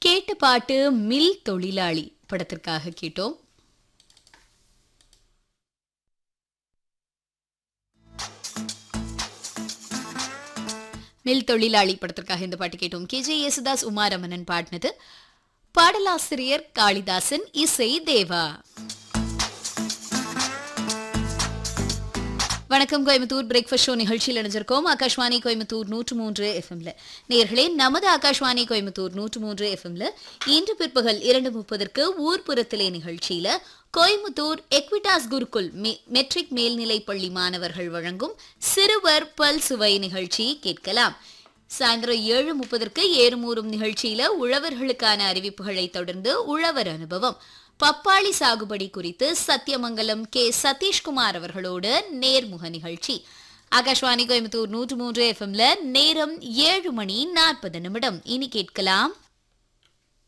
கேட்ட பாட்டு மில் தொழிலாளி படத்திற்காக கேட்டோம் மில் தொழிலாளி படத்திற்காக இந்த பாட்டு கேட்டோம் கே ஜே யேசுதாஸ் உமாரமணன் பாடினது பாடலாசிரியர் காளிதாசன் இசை தேவா வணக்கம் கோயம்புத்தூர் பிரேக்ஃபாஸ்ட் ஷோ நிகழ்ச்சியில் இணைஞ்சிருக்கோம் ஆகாஷ்வாணி கோயம்புத்தூர் நூற்று மூன்று எஃப்எம்ல நேர்களே நமது ஆகாஷ்வாணி கோயம்புத்தூர் நூற்று மூன்று எஃப்எம்ல இன்று பிற்பகல் இரண்டு முப்பதற்கு ஊர்ப்புறத்திலே நிகழ்ச்சியில கோயம்புத்தூர் எக்விட்டாஸ் குருகுல் மெ- மெட்ரிக் மேல்நிலை பள்ளி மாணவர்கள் வழங்கும் சிறுவர் பல் சுவை நிகழ்ச்சி கேட்கலாம் சாயந்தரம் ஏழு முப்பதற்கு ஏறுமூறும் நிகழ்ச்சியில உழவர்களுக்கான அறிவிப்புகளை தொடர்ந்து உழவர் அனுபவம் பப்பாளி சாகுபடி குறித்து சத்தியமங்கலம் கே சதீஷ்குமார் அவர்களோடு நேர்முக நிகழ்ச்சி ஆகாஷ்வாணி கோயம்புத்தூர் நூற்று மூன்று எஃப்எம்ல நேரம் ஏழு மணி நாற்பது நிமிடம் இனி கேட்கலாம்